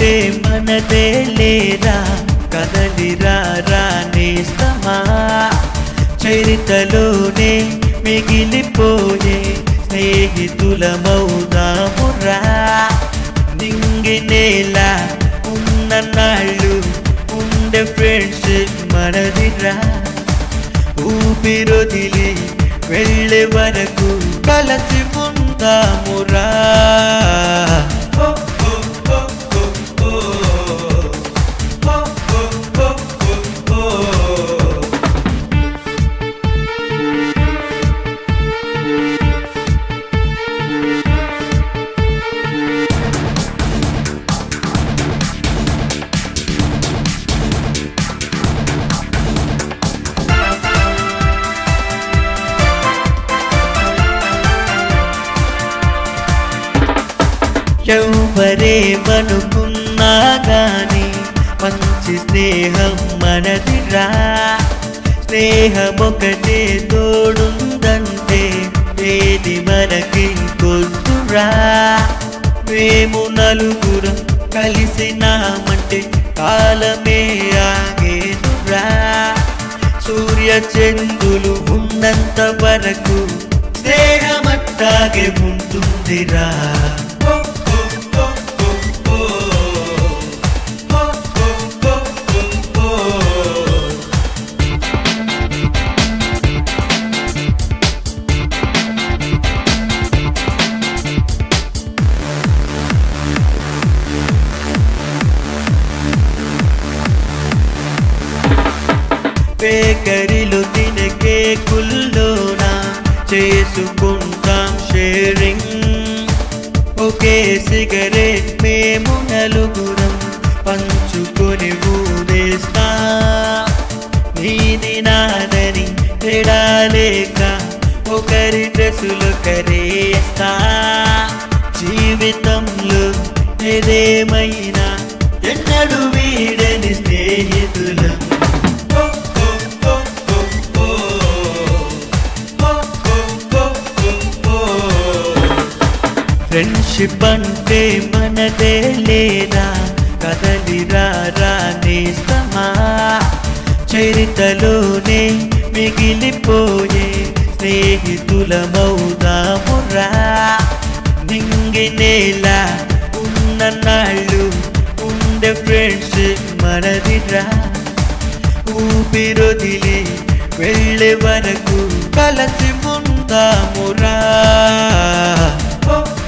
మనదే లేరా కదలిరా రానేస్తమా చరితలోనే మిగిలిపోయే స్నేహితులమౌదామురా నింగి నేల ఉన్న నాళ్ళు ఉండే ఫ్రెండ్షిప్ మనదిరా ఊపిరొదిలి వెళ్ళే వరకు కలసి ఉందామురా ఓ, ఓ, ఓ, ఓ, ఓ. ఓ, ఓ, ఓ, ఓ, ఓ. ఎవరేమనుకున్నా గాని మంచి స్నేహం మనదిరా స్నేహం ఒకటే తోడుందంటే ఏది మనకి కొద్దురా మేము నలుగురం కలిసినామంటే కాలమే ఆగేదురా సూర్య చంద్రులు ఉన్నంత వరకు స్నేహమట్టాగే ఉంటుందిరా ఓ, ఓ, ఓ, ఓ, ఓ. ఓ, ఓ, ఓ, ఓ, ఓ. బేకరీలో తినే కేకుల్లోన చేసుకుంటాం షేరింగ్ ఒకే సిగరెట్ మేము నలుగురం పంచుకొని ఊదేస్తా నీది నాదని తేడాలేక ఒకరి డ్రెస్సులు కరేస్తా జీవితంలో ఏదేమైనా ఎన్నడు వీడని స్నేహితులం ఓ, ఓ, ఓ, ఓ, ఓ. ఓ, ఓ, ఓ, ఓ, ఓ. ఫ్రెండ్షిప్ అంటే మనదే లేదా కదలిరా రానేస్తమా చరితలోనే మిగిలిపోయే స్నేహితులమౌదామురా నింగి నేల ఉన్న నాళ్ళు ఉండే ఫ్రెండ్షిప్ మనదిరా ఊపిరొదిలి వెళ్ళే వరకు కలసి ముందామురా ఓ